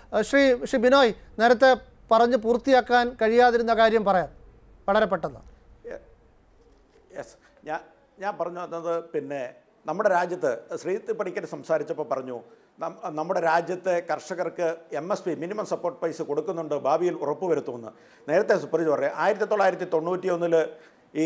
ഏഹ് ശ്രീ ശ്രീ ബിനോയ് നേരത്തെ പറഞ്ഞ് പൂർത്തിയാക്കാൻ കഴിയാതിരുന്ന കാര്യം പറയാം വളരെ പെട്ടെന്ന് യെസ് ഞാൻ ഞാൻ പറഞ്ഞു വന്നത് പിന്നെ നമ്മുടെ രാജ്യത്ത് ശ്രീജിത്ത് പണിക്കർ സംസാരിച്ചപ്പോൾ പറഞ്ഞു നം- നമ്മുടെ രാജ്യത്തെ കർഷകർക്ക് M S P minimum support price കൊടുക്കുന്നുണ്ട് ഭാവിയിൽ ഉറപ്പുവരുത്തുമെന്ന് നേരത്തെ സുപ്രീം പറയാം ആയിരത്തി തൊള്ളായിരത്തി തൊണ്ണൂറ്റി ഒന്നില് ഈ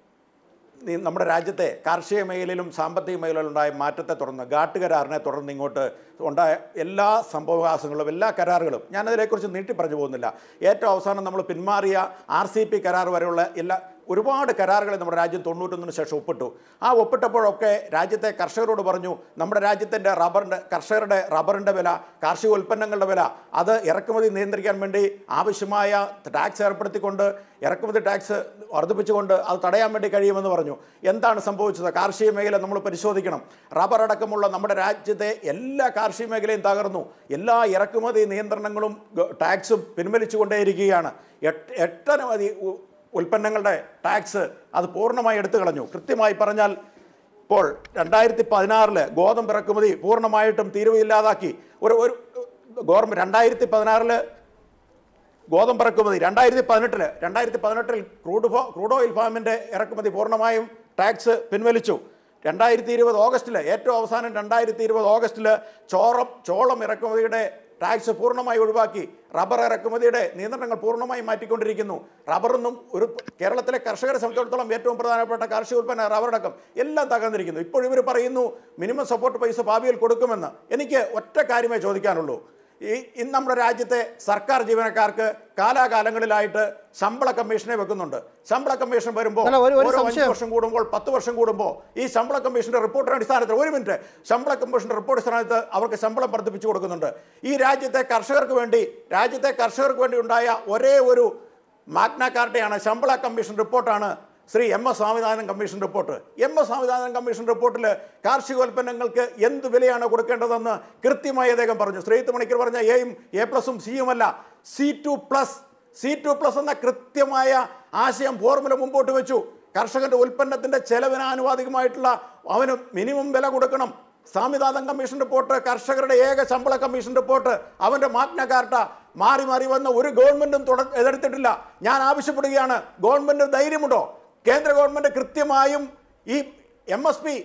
ഈ നമ്മുടെ രാജ്യത്തെ കാർഷിക മേഖലയിലും സാമ്പത്തിക മേഖലയിലും ഉണ്ടായ മാറ്റത്തെ തുടർന്ന് ഘാട്ട് കരാറിനെ തുടർന്ന് ഇങ്ങോട്ട് ഉണ്ടായ എല്ലാ സംഭവവികാസങ്ങളും എല്ലാ കരാറുകളും ഞാനതിനെക്കുറിച്ച് നീട്ടി പറഞ്ഞു പോകുന്നില്ല ഏറ്റവും അവസാനം നമ്മൾ പിന്മാറിയ ആർ സി പി കരാർ വരെയുള്ള എല്ലാ ഒരുപാട് കരാറുകൾ നമ്മുടെ രാജ്യം തൊണ്ണൂറ്റൊന്നിന് ശേഷം ഒപ്പിട്ടു ആ ഒപ്പിട്ടപ്പോഴൊക്കെ രാജ്യത്തെ കർഷകരോട് പറഞ്ഞു നമ്മുടെ രാജ്യത്തിൻ്റെ റബ്ബറിൻ്റെ കർഷകരുടെ റബ്ബറിൻ്റെ വില കാർഷിക ഉൽപ്പന്നങ്ങളുടെ വില അത് ഇറക്കുമതി നിയന്ത്രിക്കാൻ വേണ്ടി ആവശ്യമായ ടാക്സ് ഏർപ്പെടുത്തിക്കൊണ്ട് ഇറക്കുമതി ടാക്സ് വർദ്ധിപ്പിച്ചുകൊണ്ട് അത് തടയാൻ വേണ്ടി കഴിയുമെന്ന് പറഞ്ഞു എന്താണ് സംഭവിച്ചത് കാർഷിക മേഖല നമ്മൾ പരിശോധിക്കണം റബ്ബർ അടക്കമുള്ള നമ്മുടെ രാജ്യത്തെ എല്ലാ കാർഷിക മേഖലയും തകർന്നു എല്ലാ ഇറക്കുമതി നിയന്ത്രണങ്ങളും ഗ- ടാക്സും പിൻവലിച്ചുകൊണ്ടേയിരിക്കുകയാണ് എട്ട് എട്ടനവധി ഉ- ഉൽപ്പന്നങ്ങളുടെ ടാക്സ് അത് പൂർണ്ണമായി എടുത്തു കളഞ്ഞു കൃത്യമായി പറഞ്ഞാൽ ഇപ്പോൾ രണ്ടായിരത്തി പതിനാറില് ഗോതമ്പ് ഇറക്കുമതി പൂർണ്ണമായിട്ടും തീരുവയില്ലാതാക്കി ഒരു ഒരു ഗവൺമെൻറ് രണ്ടായിരത്തി പതിനാറില് ഗോതമ്പ് ഇറക്കുമതി രണ്ടായിരത്തി പതിനെട്ടില് രണ്ടായിരത്തി പതിനെട്ടിൽ ക്രൂഡ് ഫോ ക്രൂഡ് ഓയിൽ ഫാമിൻ്റെ ഇറക്കുമതി പൂർണ്ണമായും ടാക്സ് പിൻവലിച്ചു രണ്ടായിരത്തി ഇരുപത് ഓഗസ്റ്റിൽ ഏറ്റവും അവസാനം രണ്ടായിരത്തി ഇരുപത് ഓഗസ്റ്റിൽ ചോളം ചോളം ഇറക്കുമതിയുടെ ടാക്സ് പൂർണ്ണമായി ഒഴിവാക്കി റബ്ബർ ഇറക്കുമതിയുടെ നിയന്ത്രണങ്ങൾ പൂർണ്ണമായി മാറ്റിക്കൊണ്ടിരിക്കുന്നു റബ്ബറൊന്നും ഒരു കേരളത്തിലെ കർഷകരെ സംബന്ധിച്ചിടത്തോളം ഏറ്റവും പ്രധാനപ്പെട്ട കാർഷിക ഉൽപ്പന്ന റബ്ബറടക്കം എല്ലാം തകർന്നിരിക്കുന്നു ഇപ്പോൾ ഇവർ പറയുന്നു മിനിമം സപ്പോർട്ട് പൈസ ഭാവിയിൽ കൊടുക്കുമെന്ന് എനിക്ക് ഒറ്റ കാര്യമേ ചോദിക്കാനുള്ളൂ ഈ ഇന്ന് നമ്മുടെ രാജ്യത്തെ സർക്കാർ ജീവനക്കാർക്ക് കാലാകാലങ്ങളിലായിട്ട് ശമ്പള കമ്മീഷനെ വെക്കുന്നുണ്ട് ശമ്പള കമ്മീഷൻ വരുമ്പോൾ അല്ല, ഒരു- ഒരു ഓരോ അഞ്ച് സംശയം. വർഷം കൂടുമ്പോൾ പത്ത് വർഷം കൂടുമ്പോൾ ഈ ശമ്പള കമ്മീഷന്റെ റിപ്പോർട്ടിന്റെ അടിസ്ഥാനത്തിൽ ഒരു മിനിറ്റ് ശമ്പള കമ്മീഷന്റെ റിപ്പോർട്ട് അടിസ്ഥാനത്ത് അവർക്ക് ശമ്പളം വർദ്ധിപ്പിച്ചു കൊടുക്കുന്നുണ്ട് ഈ രാജ്യത്തെ കർഷകർക്ക് വേണ്ടി രാജ്യത്തെ കർഷകർക്ക് വേണ്ടി ഉണ്ടായ ഒരേ ഒരു മാഗ്ന കാർട്ടയാണ് ശമ്പള കമ്മീഷൻ റിപ്പോർട്ടാണ് Shri M S Swaminathan commission report M S Swaminathan commission റിപ്പോർട്ടിൽ കാർഷികോൽപ്പന്നങ്ങൾക്ക് എന്ത് വിലയാണ് കൊടുക്കേണ്ടതെന്ന് കൃത്യമായി അദ്ദേഹം പറഞ്ഞു ശ്രീത്ത് മണിക്കർ പറഞ്ഞ എയും എ പ്ലസും സിയും അല്ല C two plus C two plus എന്ന കൃത്യമായ ആശയം ഫോർമുല മുമ്പോട്ട് വെച്ചു കർഷകന്റെ ഉൽപ്പന്നത്തിന്റെ ചെലവിന് ആനുപാതികമായിട്ടുള്ള അവന് മിനിമം വില കൊടുക്കണം സ്വാമിനാഥൻ കമ്മീഷൻ റിപ്പോർട്ട് കർഷകരുടെ ഏക ശമ്പള കമ്മീഷൻ റിപ്പോർട്ട് അവന്റെ മാഗ്ന കാർട്ട മാറി മാറി വന്ന ഒരു ഗവൺമെന്റും തുട എതിർത്തിട്ടില്ല ഞാൻ ആവശ്യപ്പെടുകയാണ് ഗവൺമെന്റ് ധൈര്യമുണ്ടോ കേന്ദ്ര ഗവൺമെന്റ് കൃത്യമായും ഈ M S P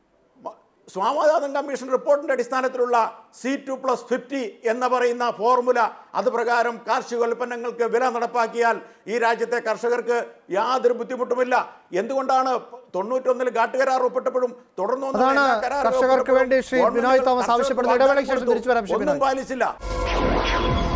Swaminathan commission റിപ്പോർട്ടിന്റെ അടിസ്ഥാനത്തിലുള്ള സി ടു പ്ലസ് ഫിഫ്റ്റി എന്ന് പറയുന്ന ഫോർമുല അത് പ്രകാരം കാർഷികോൽപ്പന്നങ്ങൾക്ക് വില നടപ്പാക്കിയാൽ ഈ രാജ്യത്തെ കർഷകർക്ക് യാതൊരു ബുദ്ധിമുട്ടുമില്ല എന്തുകൊണ്ടാണ് തൊണ്ണൂറ്റൊന്നിൽ ഘാട്ടുകരാർ ഒപ്പിട്ടപ്പോഴും തുടർന്ന് വന്ന അതാണ് എല്ലാ കരാറുകളും കർഷകർക്ക് വേണ്ടി ശ്രീ ഒപ്പിട്ടപ്പോഴും ബിനോയ് തോമസ് കർഷകർക്ക് ആവശ്യപ്പെടുന്നത്. ഇടവേളയ്ക്ക് ശേഷം കൊടുത്തു. തിരിച്ചു വരാം ശ്രീ ഒന്നും ബിനോയ്. പാലിച്ചില്ല